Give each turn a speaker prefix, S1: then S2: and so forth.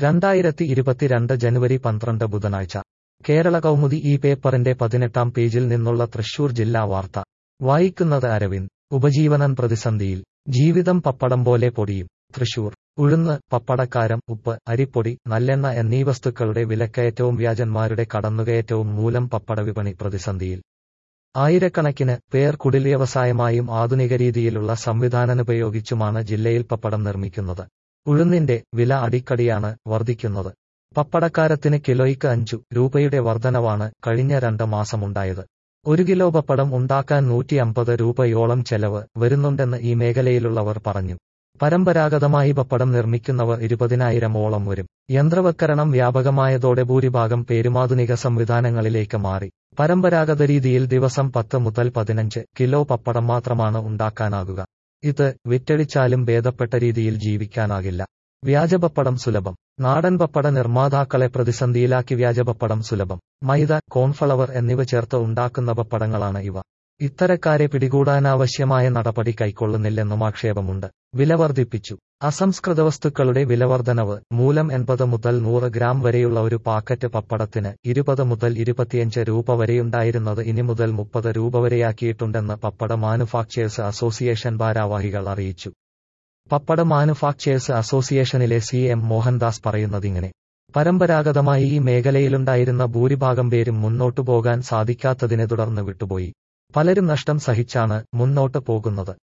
S1: രണ്ടായിരത്തി ഇരുപത്തിരണ്ട് ജനുവരി പന്ത്രണ്ട് ബുധനാഴ്ച കേരള കൗമുദി ഈ പേപ്പറിന്റെ പതിനെട്ടാം പേജിൽ നിന്നുള്ള തൃശൂർ ജില്ലാ വാർത്ത വായിക്കുന്നത് അരവിന്ദ് ഉപജീവനൻ പ്രതിസന്ധിയിൽ ജീവിതം പപ്പടം പോലെ പൊടിയും തൃശൂർ ഉഴുന്ന് പപ്പടക്കാരം ഉപ്പ് അരിപ്പൊടി നല്ലെണ്ണ എന്നീ വസ്തുക്കളുടെ വിലക്കയറ്റവും വ്യാജന്മാരുടെ കടന്നുകയറ്റവും മൂലം പപ്പട വിപണി പ്രതിസന്ധിയിൽ ആയിരക്കണക്കിന് പേർ കുടിൽ വ്യവസായമായും ആധുനിക രീതിയിലുള്ള സംവിധാനമുപയോഗിച്ചുമാണ് ജില്ലയിൽ പപ്പടം നിർമ്മിക്കുന്നത് ഉഴുന്നിന്റെ വില അടിക്കടിയാണ് വർദ്ധിക്കുന്നത് പപ്പടക്കാരത്തിന് കിലോയ്ക്ക് അഞ്ചു രൂപയുടെ വർധനവാണ് കഴിഞ്ഞ രണ്ട് മാസമുണ്ടായത് ഒരു കിലോ പപ്പടം ഉണ്ടാക്കാൻ നൂറ്റി അമ്പത് രൂപയോളം ചെലവ് വരുന്നുണ്ടെന്ന് ഈ മേഖലയിലുള്ളവർ പറഞ്ഞു പരമ്പരാഗതമായി പപ്പടം നിർമ്മിക്കുന്നവർ ഇരുപതിനായിരമോളം വരും യന്ത്രവൽക്കരണം വ്യാപകമായതോടെ ഭൂരിഭാഗം പേരുമാധുനിക സംവിധാനങ്ങളിലേക്ക് മാറി പരമ്പരാഗത രീതിയിൽ ദിവസം പത്ത് മുതൽ പതിനഞ്ച് കിലോ പപ്പടം മാത്രമാണ് ഉണ്ടാക്കാനാകുക ഇത് വിറ്റഴിച്ചാലും ഭേദപ്പെട്ട രീതിയിൽ ജീവിക്കാനാകില്ല വ്യാജപപ്പടം സുലഭം നാടൻ പപ്പട നിർമ്മാതാക്കളെ പ്രതിസന്ധിയിലാക്കി വ്യാജപപ്പടം സുലഭം മൈദ കോൺഫ്ലവർ എന്നിവ ചേർത്ത് ഉണ്ടാക്കുന്ന പപ്പടങ്ങളാണ് ഇവ ഇത്തരക്കാരെ പിടികൂടാനാവശ്യമായ നടപടി കൈക്കൊള്ളുന്നില്ലെന്നും ആക്ഷേപമുണ്ട് വില വർദ്ധിപ്പിച്ചു അസംസ്കൃത വസ്തുക്കളുടെ വിലവർദ്ധനവ് മൂലം എൺപത് മുതൽ നൂറ് ഗ്രാം വരെയുള്ള ഒരു പാക്കറ്റ് പപ്പടത്തിന് ഇരുപത് മുതൽ ഇരുപത്തിയഞ്ച് രൂപ വരെയുണ്ടായിരുന്നത് ഇനി മുതൽ മുപ്പത് രൂപ വരെയാക്കിയിട്ടുണ്ടെന്ന് പപ്പട മാനുഫാക്ചേഴ്സ് അസോസിയേഷൻ ഭാരവാഹികൾ അറിയിച്ചു പപ്പട മാനുഫാക്ചേഴ്സ് അസോസിയേഷനിലെ സി എം മോഹൻദാസ് പറയുന്നതിങ്ങനെ പരമ്പരാഗതമായി ഈ മേഖലയിലുണ്ടായിരുന്ന ഭൂരിഭാഗം പേരും മുന്നോട്ടു പോകാൻ സാധിക്കാത്തതിനെ തുടർന്ന് വിട്ടുപോയി പലരും നഷ്ടം സഹിച്ചാണ് മുന്നോട്ട് പോകുന്നത്